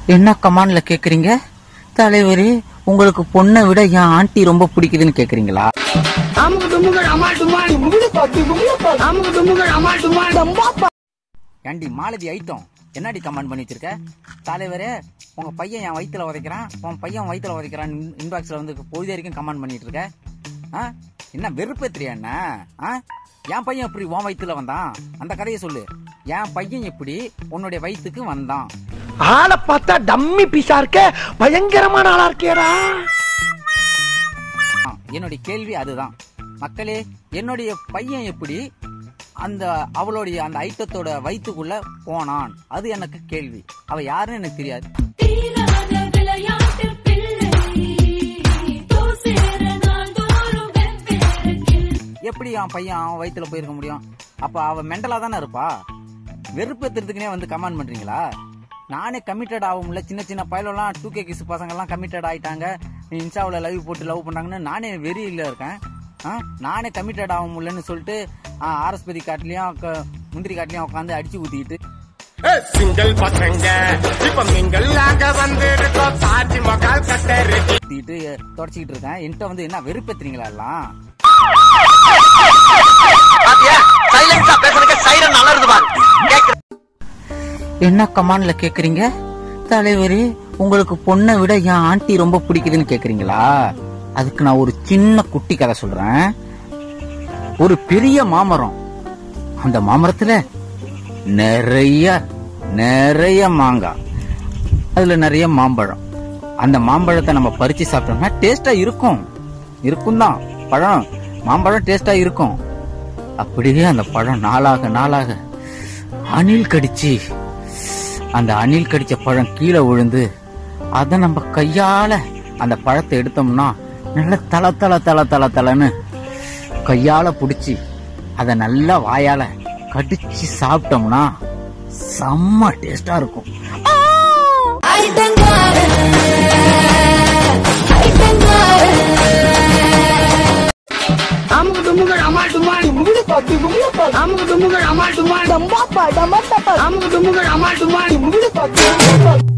என்ன கமாண்ட்ல கேக்குறீங்க தலைவரே உங்களுக்கு பொண்ணை விட என் ஆண்டி ரொம்ப பிடிக்குதுன்னு கேக்குறீங்களா அமுக்கு டுமுகள் அமால் டுமால் அமுக்கு டுமுகள் அமால் டுமால் ஏண்டி மாலதி ஐட்டம் என்னடி கமெண்ட் பண்ணி வச்சிருக்க தலைவரே உங்க பையன் என் வயித்துல உதைக்கிறான் உன் பையன் வயித்துல உதைக்கிறான் இன்பாக்ஸ்ல வந்து பொழுது வரைக்கும் கமெண்ட் பண்ணிட்டு இருக்க ஆ? என்ன வெறுப்பேத்திரியா என்ன ஆ? என் பையன் எப்படி உன் வயித்துல வந்தான் அந்த கதையை சொல்லு என் பையன் எப்படி உன்னுடைய வயித்துக்கு வந்தான் ஆளை பார்த்தா டம்மி பீஸா இருக்க பயங்கரமான ஆளா இருக்கேடா ஆ, என்னுடைய கேள்வி அதுதான் மக்களே என்னுடைய பையன் எப்படி அந்த அவளுடைய அந்த ஐட்டத்தோட வயித்துக்குள்ள போனான் அது எனக்கு கேள்வி அவ யாருன்னு எனக்கு தெரியாது தீராத விளையாட்டு பிள்ளை தோல் சேர நான் தோறும் வெவ்வேறு கிளை. எப்படி அவன் பையன் அவன் வயித்துல போயிருக்க முடியும் அப்ப அவ மெண்டலா தானே இருப்பா வெறுப்பேத்துறதுக்குனே வந்து கமெண்ட் பண்றீங்களா நானே கமிட்டட் ஆகும்ல சின்ன சின்ன பயலெல்லாம் டூ கே கிஸ் பசங்க எல்லாம் கமிட்டட் ஆயிட்டாங்க இன்ஸ்டாவில் லைவ் போட்டு லவ் பண்றாங்கன்னு நானே வெறியில இருக்கேன் ஆ, நானே கமிட்டட் ஆக முடியலன்னு சொல்லிட்டு ஆர்எஸ்பதி காட்டுலயும் க- முந்திரி காட்டுலயும் உட்காந்து அடிச்சு ஊத்திக்கிட்டு சிங்கிள் பசங்க இப்ப மிங்கிள் ஆக வந்திருக்கோம் தாஜ்மஹால் கட்டருக்கு ஊத்திட்டு தொடச்சிக்கிட்டு இருக்கேன் என்கிட்ட வந்து என்ன வெறுப்பேத்துறீங்களா எல்லாம் சைலன்ஸா பேசுறதுக்கு சைரன் நல்லா பாரு என்ன கமாண்ட்ல கேக்குறீங்க தலைவரே உங்களுக்கு பொண்ணை விட என் ஆண்டி ரொம்ப பிடிக்குதுன்னு கேக்குறீங்களா அதுக்கு நான் ஒரு சின்ன குட்டி கதை சொல்றேன் ஒரு பெரிய மாமரம் அந்த மாமரத்துல நிறைய நிறைய மாங்காய் அதுல நிறைய மாம்பழம் அந்த மாம்பழத்தை நம்ம பறிச்சு சாப்பிட்டோம்னா டேஸ்டா இருக்கும் இருக்கும் தான் பழம் மாம்பழம் டேஸ்டா இருக்கும் அப்படியே அந்த பழம் நாளாக நாளாக அணில் கடிச்சு அந்த அணில் கடிச்ச பழம் கீழே விழுந்து அதை நம்ம கையால அந்த பழத்தை எடுத்தோம்னா நல்ல தல தல தல தல தலன்னு கையால புடிச்சு அதை நல்லா வாயால கடிச்சு சாப்பிட்டோம்னா செம்ம டேஸ்டா இருக்கும் அமுக்கு டுமுகள் அமால் டுமால் அமுக்கு டுமுகள் அமால் டுமால் அமுக்கு டுமுகள் அமால் டுமால்